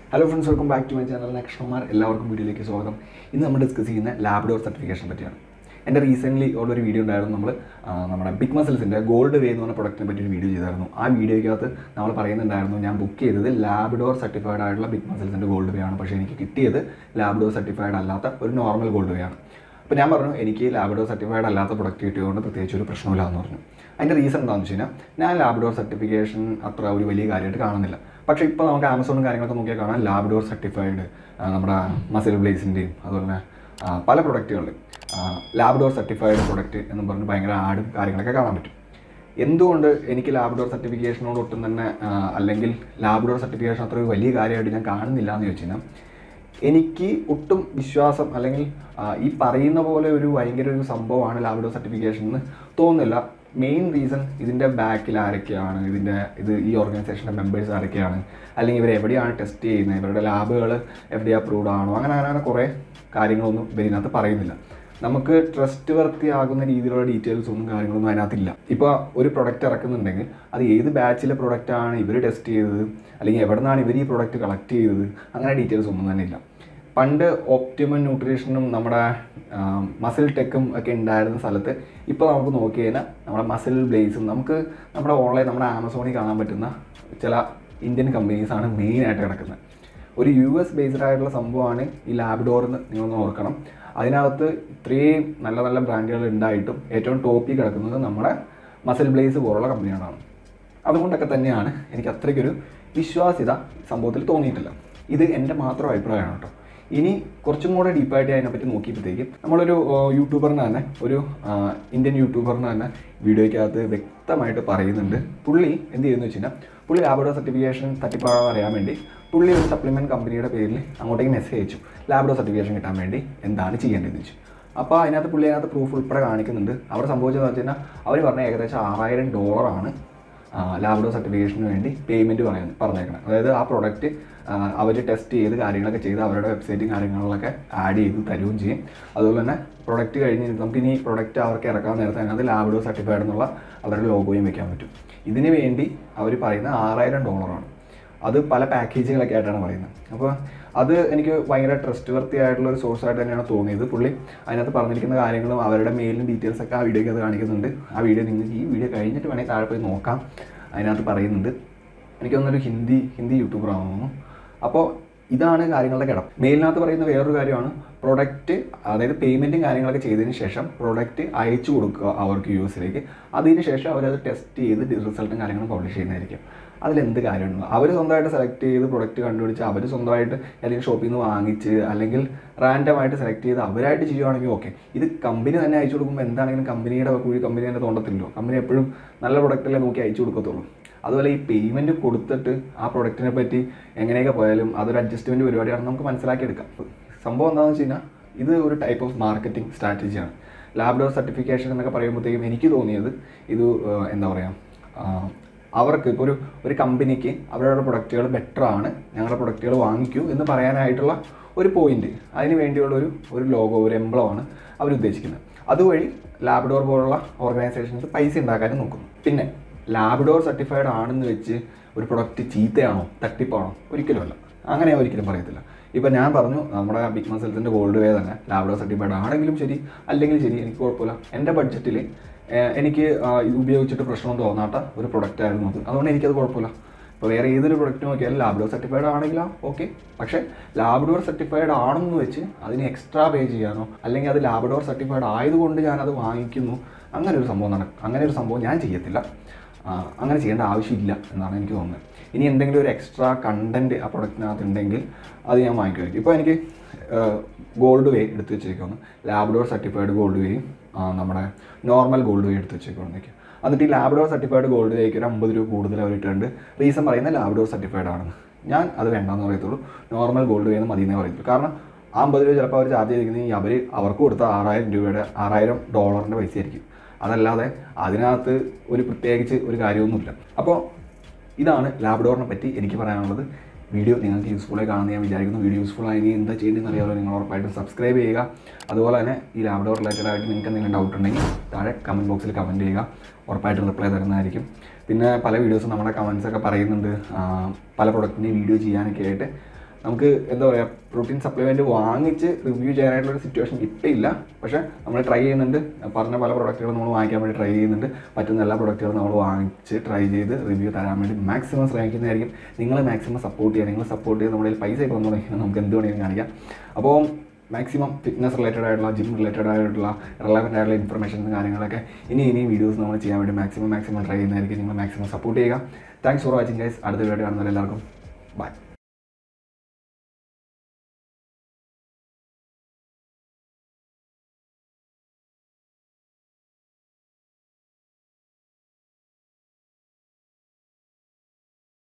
hello friends welcome back to my channel നക്ഷണന്മാർ എല്ലാവർക്കും വീഡിയോയിലേക്ക് സ്വാഗതം ഇന്ന് നമ്മൾ ഡിസ്കസ് ചെയ്യുന്ന ലാബ്ഡോർ സർട്ടിഫിക്കേഷൻ പറ്റിയാണ് എൻ്റെ റീസെൻ്റ്ലി ഉള്ളൊരു വീഡിയോ ഉണ്ടായിരുന്നു നമ്മൾ ആ, നമ്മുടെ ബിഗ് മസിൽസിൻ്റെ ഗോൾഡ് വേ എന്ന് പറഞ്ഞ പ്രൊഡക്റ്റിനെ പറ്റി ഒരു വീഡിയോ ചെയ്തായിരുന്നു ആ വീഡിയോയ്ക്കകത്ത് നമ്മൾ പറയുന്നുണ്ടായിരുന്നു ഞാൻ ബുക്ക് ചെയ്തത് ലാബ്ഡോർ സർട്ടിഫൈഡ് ആയിട്ടുള്ള ബിഗ് മസിൽസിൻ്റെ ഗോൾഡ് വേ ആണ് പക്ഷേ എനിക്ക് കിട്ടിയത് ലാബ്ഡോർ സർട്ടിഫൈഡ് അല്ലാത്ത ഒരു നോർമൽ ഗോൾഡ് വേ ആണ് അപ്പോൾ ഞാൻ പറഞ്ഞു എനിക്ക് ലാബ്ഡോർ സർട്ടിഫൈഡ് അല്ലാത്ത പ്രൊഡക്റ്റ് കിട്ടിയതുകൊണ്ട് പ്രത്യേകിച്ച് ഒരു പ്രശ്നമില്ല എന്ന് പറഞ്ഞു അതിൻ്റെ റീസൺ എന്താണെന്ന് വെച്ച് കഴിഞ്ഞാൽ ഞാൻ ലാബ്ഡോർ സർട്ടിഫിക്കേഷൻ അത്ര ഒരു വലിയ കാര്യമായിട്ട് കാണുന്നില്ല പക്ഷേ ഇപ്പോൾ നമുക്ക് ആമസോണും കാര്യങ്ങളൊക്കെ നോക്കിയാൽ കാണാം ലാബ്ഡോർ സർട്ടിഫൈഡ് നമ്മുടെ മസിൽ ബ്ലേസിൻ്റെയും അതുപോലെ തന്നെ ആ, പല പ്രൊഡക്റ്റുകളിലും ലാബ്ഡോർ സർട്ടിഫൈഡ് പ്രൊഡക്റ്റ് എന്ന് പറഞ്ഞ് ഭയങ്കര ആഡും കാര്യങ്ങളൊക്കെ കാണാൻ പറ്റും എന്തുകൊണ്ട് എനിക്ക് ലാബ്ഡോർ സർട്ടിഫിക്കേഷനോട് ഒട്ടും തന്നെ ആ, അല്ലെങ്കിൽ ലാബ്ഡോർ സർട്ടിഫിക്കേഷൻ അത്ര ഒരു വലിയ കാര്യമായിട്ട് ഞാൻ കാണുന്നില്ല എന്ന് ചോദിച്ചു കഴിഞ്ഞാൽ എനിക്ക് ഒട്ടും വിശ്വാസം അല്ലെങ്കിൽ ആ, ഈ പറയുന്ന പോലെ ഒരു ഭയങ്കര ഒരു സംഭവമാണ് ലാബ്ഡോർ സർട്ടിഫിക്കേഷൻ എന്ന് തോന്നുന്നില്ല മെയിൻ റീസൺ ഇതിൻ്റെ ബാക്കിൽ ആരൊക്കെയാണ് ഇതിൻ്റെ ഇത് ഈ ഓർഗനൈസേഷൻ്റെ മെമ്പേഴ്സ് ആരൊക്കെയാണ് അല്ലെങ്കിൽ ഇവർ എവിടെയാണ് ടെസ്റ്റ് ചെയ്യുന്നത് ഇവരുടെ ലാബുകൾ എഫ് ഡി അപ്രൂവ്ഡ് ആണോ അങ്ങനെ അങ്ങനെ അങ്ങനെ കുറേ കാര്യങ്ങളൊന്നും ഇതിനകത്ത് പറയുന്നില്ല നമുക്ക് ട്രസ്റ്റ് വർത്തിയാകുന്ന രീതിയിലുള്ള ഡീറ്റെയിൽസ് ഒന്നും കാര്യങ്ങളൊന്നും അതിനകത്തില്ല ഇപ്പോൾ ഒരു പ്രൊഡക്റ്റ് ഇറക്കുന്നുണ്ടെങ്കിൽ അത് ഏത് ബാച്ചിലെ പ്രൊഡക്റ്റ് ആണ് ഇവർ ടെസ്റ്റ് ചെയ്തത് അല്ലെങ്കിൽ എവിടെ നിന്നാണ് ഇവർ ഈ പ്രൊഡക്റ്റ് കളക്ട് ചെയ്തത് അങ്ങനെ ഡീറ്റെയിൽസ് ഒന്നും തന്നെ ഇല്ല പണ്ട് ഓപ്റ്റിമം ന്യൂട്രീഷനും നമ്മുടെ മസിൽ ടെക്കും ഒക്കെ ഉണ്ടായിരുന്ന സ്ഥലത്ത് ഇപ്പോൾ നമുക്ക് നോക്കി കഴിഞ്ഞാൽ നമ്മുടെ മസിൽ ബ്ലേസും നമുക്ക് നമ്മുടെ ഓൺലൈൻ നമ്മുടെ ആമസോണിൽ കാണാൻ പറ്റുന്ന ചില ഇന്ത്യൻ കമ്പനീസാണ് മെയിനായിട്ട് കിടക്കുന്നത് ഒരു യു എസ് ബേസ്ഡ് ആയിട്ടുള്ള സംഭവമാണ് ഈ ലാബ്ഡോർ എന്ന് നിങ്ങളൊന്ന് ഓർക്കണം അതിനകത്ത് ഇത്രയും നല്ല നല്ല ബ്രാൻഡുകൾ ഉണ്ടായിട്ടും ഏറ്റവും ടോപ്പിൽ കിടക്കുന്നത് നമ്മുടെ മസിൽ ബ്ലേസ് പോലുള്ള കമ്പനികളാണ് അതുകൊണ്ടൊക്കെ തന്നെയാണ് എനിക്ക് അത്രയ്ക്കൊരു വിശ്വാസ്യത സംഭവത്തിൽ തോന്നിയിട്ടില്ല ഇത് എൻ്റെ മാത്രം അഭിപ്രായമാണ് കേട്ടോ ഇനി കുറച്ചും കൂടെ ഡീപ്പായിട്ട് അതിനെപ്പറ്റി നോക്കിയപ്പോഴത്തേക്കും നമ്മളൊരു ആ, യൂട്യൂബറിന് തന്നെ ഒരു ആ, ഇന്ത്യൻ യൂട്യൂബറിന് തന്നെ വീഡിയോയ്ക്കകത്ത് വ്യക്തമായിട്ട് പറയുന്നുണ്ട് പുള്ളി എന്ത് ചെയ്യുന്നു വെച്ച് കഴിഞ്ഞാൽ പുള്ളി ലാബോഡോ സർട്ടിഫിക്കേഷൻ തട്ടിപ്പാണെന്ന് അറിയാൻ വേണ്ടി പുള്ളി ഒരു സപ്ലിമെൻറ്റ് കമ്പനിയുടെ പേരിൽ അങ്ങോട്ടേക്ക് മെസ്സേജ് അയച്ചു ലാബോഡോ സർട്ടിഫിക്കേഷൻ കിട്ടാൻ വേണ്ടി എന്താണ് ചെയ്യേണ്ടതെന്ന് ചോദിച്ചു അപ്പോൾ അതിനകത്ത് പുള്ളി അതിനകത്ത് പ്രൂഫ് ഉൾപ്പെടെ കാണിക്കുന്നുണ്ട് അവിടെ സംഭവിച്ചതെന്ന് വെച്ച് കഴിഞ്ഞാൽ അവർ പറഞ്ഞ ഏകദേശം ആറായിരം ഡോളറാണ് ലാബ്ഡോ സർട്ടിഫിക്കേഷന് വേണ്ടി പേയ്മെൻറ്റ് പറയുന്നത് പറഞ്ഞേക്കണം അതായത് ആ പ്രൊഡക്റ്റ് അവർ ടെസ്റ്റ് ചെയ്ത് കാര്യങ്ങളൊക്കെ ചെയ്ത് അവരുടെ വെബ്സൈറ്റും കാര്യങ്ങളിലൊക്കെ ആഡ് ചെയ്ത് തരുകയും ചെയ്യും അതുപോലെ തന്നെ പ്രൊഡക്റ്റ് കഴിഞ്ഞ് നമുക്ക് ഇനി പ്രൊഡക്റ്റ് അവർക്ക് ഇറക്കാൻ നേരത്തെ അതിനകത്ത് ലാബ്ഡോ സർട്ടിഫൈഡ് എന്നുള്ള അവരുടെ ലോഗോയും വെക്കാൻ പറ്റും ഇതിന് വേണ്ടി അവർ പറയുന്ന ആറായിരം ഡോളറാണ് അത് പല പാക്കേജുകളൊക്കെ ആയിട്ടാണ് പറയുന്നത് അപ്പോൾ അത് എനിക്ക് ഭയങ്കര ട്രസ്റ്റ് വർത്തി ആയിട്ടുള്ള ഒരു സോഴ്സ് ആയിട്ട് തന്നെയാണ് തോന്നിയത് പുള്ളി അതിനകത്ത് പറഞ്ഞിരിക്കുന്ന കാര്യങ്ങളും അവരുടെ മെയിലും ഡീറ്റെയിൽസ് ഒക്കെ ആ വീഡിയോയ്ക്ക് അത് കാണിക്കുന്നുണ്ട് ആ വീഡിയോ നിങ്ങൾക്ക് ഈ വീഡിയോ കഴിഞ്ഞിട്ട് വേണമെങ്കിൽ താഴെ പോയി നോക്കാം അതിനകത്ത് പറയുന്നുണ്ട് എനിക്ക് തോന്നുന്നൊരു ഹിന്ദി ഹിന്ദി യൂട്യൂബർ ആണെന്ന് അപ്പോൾ ഇതാണ് കാര്യങ്ങളുടെ കിടപ്പ് മെയിലിനകത്ത് പറയുന്ന വേറൊരു കാര്യമാണ് പ്രൊഡക്റ്റ് അതായത് പേയ്മെൻറ്റും കാര്യങ്ങളൊക്കെ ചെയ്തതിന് ശേഷം പ്രൊഡക്റ്റ് അയച്ചു കൊടുക്കുക അവർക്ക് യു എസിലേക്ക് അതിന് ശേഷം അവരത് ടെസ്റ്റ് ചെയ്ത് റിസൾട്ടും കാര്യങ്ങളും പബ്ലിഷ് ചെയ്യുന്നതായിരിക്കും അതിലെന്ത് കാര്യമുണ്ട് അവർ സ്വന്തമായിട്ട് സെലക്ട് ചെയ്ത് പ്രൊഡക്റ്റ് കണ്ടുപിടിച്ച് അവർ സ്വന്തമായിട്ട് ഏതെങ്കിലും ഷോപ്പിൽ നിന്ന് വാങ്ങിച്ച് അല്ലെങ്കിൽ റാൻഡമായിട്ട് സെലക്ട് ചെയ്ത് അവരായിട്ട് ചെയ്യുവാണെങ്കിൽ ഓക്കെ ഇത് കമ്പനി തന്നെ അയച്ചു കൊടുക്കുമ്പോൾ എന്താണെങ്കിലും കമ്പനിയുടെ കുഴി കമ്പനി തന്നെ തോണ്ടത്തില്ലല്ലോ കമ്പനി എപ്പോഴും നല്ല പ്രൊഡക്റ്റല്ലേ നോക്കി അയച്ചു കൊടുക്കത്തുള്ളൂ അതുപോലെ ഈ പേയ്മെൻറ്റ് കൊടുത്തിട്ട് ആ പ്രൊഡക്റ്റിനെ പറ്റി എങ്ങനെയൊക്കെ പോയാലും അതൊരു അഡ്ജസ്റ്റ്മെൻറ്റ് പരിപാടിയാണ് നമുക്ക് മനസ്സിലാക്കിയെടുക്കാം സംഭവം എന്താണെന്ന് വെച്ച് കഴിഞ്ഞാൽ ഇത് ഒരു ടൈപ്പ് ഓഫ് മാർക്കറ്റിംഗ് സ്ട്രാറ്റജിയാണ് ലാബ്ഡോർ സർട്ടിഫിക്കേഷൻ എന്നൊക്കെ പറയുമ്പോഴത്തേക്കും എനിക്ക് തോന്നിയത് ഇത് ഏഹ്, എന്താ പറയുക ആഹ്, അവർക്ക് ഇപ്പോൾ ഒരു ഒരു കമ്പനിക്ക് അവരുടെ പ്രൊഡക്റ്റുകൾ ബെറ്റർ ആണ് ഞങ്ങളുടെ പ്രൊഡക്റ്റുകൾ വാങ്ങിക്കൂ എന്ന് പറയാനായിട്ടുള്ള ഒരു പോയിന്റ് അതിന് വേണ്ടിയുള്ള ഒരു ഒരു ലോഗോ ഒരു എംബ്ലമാണ് അവർ ഉദ്ദേശിക്കുന്നത് അതുവഴി ലാബ്ഡോർ പോലുള്ള ഓർഗനൈസേഷൻസ് പൈസ ഉണ്ടാക്കാനും നോക്കുന്നു പിന്നെ ലാബ്ഡോർ സർട്ടിഫൈഡ് ആണെന്ന് വെച്ച് ഒരു പ്രൊഡക്റ്റ് ചീത്തയാണോ തട്ടിപ്പാണോ ഒരിക്കലുമല്ല അങ്ങനെ ഞാൻ ഒരിക്കലും പറയത്തില്ല ഇപ്പം ഞാൻ പറഞ്ഞു നമ്മുടെ ബിഗ് മസിൽസിൻ്റെ ഗോൾഡ് വേ തന്നെ ലാബ്ഡോർ സർട്ടിഫൈഡ് ആണെങ്കിലും ശരി അല്ലെങ്കിൽ ശരി എനിക്ക് കുഴപ്പമില്ല എൻ്റെ ബഡ്ജറ്റിൽ എനിക്ക് ആ, ഇത് ഉപയോഗിച്ചിട്ട് പ്രശ്നം തോന്നാത്ത ഒരു പ്രൊഡക്റ്റ് ആയിരുന്നു അത് അതുകൊണ്ട് എനിക്കത് കുഴപ്പമില്ല ഇപ്പോൾ വേറെ ഏതൊരു പ്രൊഡക്റ്റ് നോക്കിയാലും ലാബ്ഡോർ സർട്ടിഫൈഡ് ആണെങ്കിലാ ഓക്കെ പക്ഷേ ലാബ്ഡോർ സർട്ടിഫൈഡ് ആണെന്ന് വെച്ച് അതിന് എക്സ്ട്രാ പേ ചെയ്യാനോ അല്ലെങ്കിൽ അത് ലാബ്ഡോർ സർട്ടിഫൈഡ് ആയതുകൊണ്ട് ഞാനത് വാങ്ങിക്കുന്നു അങ്ങനെ ഒരു സംഭവം നടക്കും അങ്ങനെ ഒരു സംഭവം ഞാൻ ചെയ്യത്തില്ല ആ, അങ്ങനെ ചെയ്യേണ്ട ആവശ്യമില്ല എന്നാണ് എനിക്ക് തോന്നുന്നത് ഇനി എന്തെങ്കിലും ഒരു എക്സ്ട്രാ കണ്ടൻറ്റ് ആ പ്രൊഡക്റ്റിനകത്ത് ഉണ്ടെങ്കിൽ അത് ഞാൻ വാങ്ങിക്കുമായിരിക്കും ഇപ്പോൾ എനിക്ക് ഗോൾഡ് വേ എടുത്ത് വെച്ചേക്കാണ് ലാബ്ഡോർ സർട്ടിഫൈഡ് ഗോൾഡ് വേയും ആ, നമ്മുടെ നോർമൽ ഗോൾഡ് വേ എടുത്ത് വെച്ചേക്കാണെന്നൊക്കെ എന്നിട്ട് ഈ ലാബ്ഡോർ സർട്ടിഫൈഡ് ഗോൾഡ് വേക്ക് ഒരു അമ്പത് രൂപ കൂടുതൽ അവർ ഇട്ടിട്ടുണ്ട് റീസൺ പറയുന്നത് ലാബ്ഡോർ സർട്ടിഫൈഡ് ആണെന്ന് ഞാൻ അത് വേണ്ടെന്ന് പറയത്തുള്ളൂ നോർമൽ ഗോൾഡ് വേന്ന് മതി എന്നേ പറയത്തുള്ളൂ കാരണം ആ അമ്പത് രൂപ ചിലപ്പോൾ അവർ ചാർജ് ചെയ്തിരിക്കുന്നത് അവർ അവർക്ക് കൊടുത്ത ആറായിരം രൂപയുടെ ആറായിരം ഡോളറിൻ്റെ പൈസ ആയിരിക്കും അതല്ലാതെ അതിനകത്ത് ഒരു പ്രത്യേകിച്ച് ഒരു കാര്യമൊന്നുമില്ല അപ്പോൾ ഇതാണ് ലാബ്ഡോറിനെ പറ്റി എനിക്ക് പറയാനുള്ളത് വീഡിയോ നിങ്ങൾക്ക് യൂസ്ഫുള്ളായി കാണുമെന്ന് ഞാൻ വിചാരിക്കുന്നു വീഡിയോ യൂസ്ഫുൾ ആയി ഇനി എന്താ ചെയ്യേണ്ടതെന്ന് അറിയാമല്ലോ നിങ്ങൾ ഉറപ്പായിട്ടും സബ്സ്ക്രൈബ് ചെയ്യുക അതുപോലെ തന്നെ ഈ ലാബ്ഡോർ റിലേറ്റഡ് ആയിട്ട് നിങ്ങൾക്ക് എന്തെങ്കിലും ഡൗട്ട് ഉണ്ടെങ്കിൽ താഴെ കമൻറ്റ് ബോക്സിൽ കമൻറ്റ് ചെയ്യുക ഉറപ്പായിട്ടും റിപ്ലൈ തരുന്നതായിരിക്കും പിന്നെ പല വീഡിയോസും നമ്മുടെ കമൻസ് ഒക്കെ പറയുന്നുണ്ട് ആ, പല പ്രൊഡക്റ്റിൻ്റെയും വീഡിയോ ചെയ്യാനൊക്കെ ആയിട്ട് നമുക്ക് എന്താ പറയുക പ്രോട്ടീൻ സപ്ലിമെൻറ്റ് വാങ്ങിച്ച് റിവ്യൂ ചെയ്യാനായിട്ടുള്ള ഒരു സിറ്റുവേഷൻ ഇപ്പം ഇല്ല പക്ഷേ നമ്മൾ ട്രൈ ചെയ്യുന്നുണ്ട് പറഞ്ഞ പല പ്രൊഡക്റ്റുകളും നമ്മൾ വാങ്ങിക്കാൻ വേണ്ടി ട്രൈ ചെയ്യുന്നുണ്ട് പറ്റുന്ന എല്ലാ പ്രൊഡക്റ്റുകളും നമ്മൾ വാങ്ങിച്ച് ട്രൈ ചെയ്ത് റിവ്യൂ തരാൻ വേണ്ടി മാക്സിമം ശ്രമിക്കുന്നതായിരിക്കും നിങ്ങൾ മാക്സിമം സപ്പോർട്ട് ചെയ്യുക നിങ്ങൾ സപ്പോർട്ട് ചെയ്ത് നമ്മുടെ കയ്യിൽ പൈസ ഒക്കെ വന്നു തുടങ്ങിയാൽ നമുക്ക് എന്ത് വേണമെങ്കിലും കാണിക്കാം അപ്പോൾ മാക്സിമം ഫിറ്റ്നസ് റിലേറ്റഡ് ആയിട്ടുള്ള ജിം റിലേറ്റഡ് ആയിട്ടുള്ള റിലവൻ്റ് ആയിട്ടുള്ള ഇൻഫർമേഷൻസും കാര്യങ്ങളൊക്കെ ഇനി ഇനി വീഡിയോസ് നമ്മൾ ചെയ്യാൻ വേണ്ടി മാക്സിമം മാക്സിമം ട്രൈ ചെയ്യുന്നതായിരിക്കും നിങ്ങൾ മാക്സിമം സപ്പോർട്ട് ചെയ്യുക താങ്ക്സ് ഫോർ വാച്ചിങ് ഗൈസ് അടുത്ത വീഡിയോ കാണുന്നവരെല്ലാവർക്കും ബൈ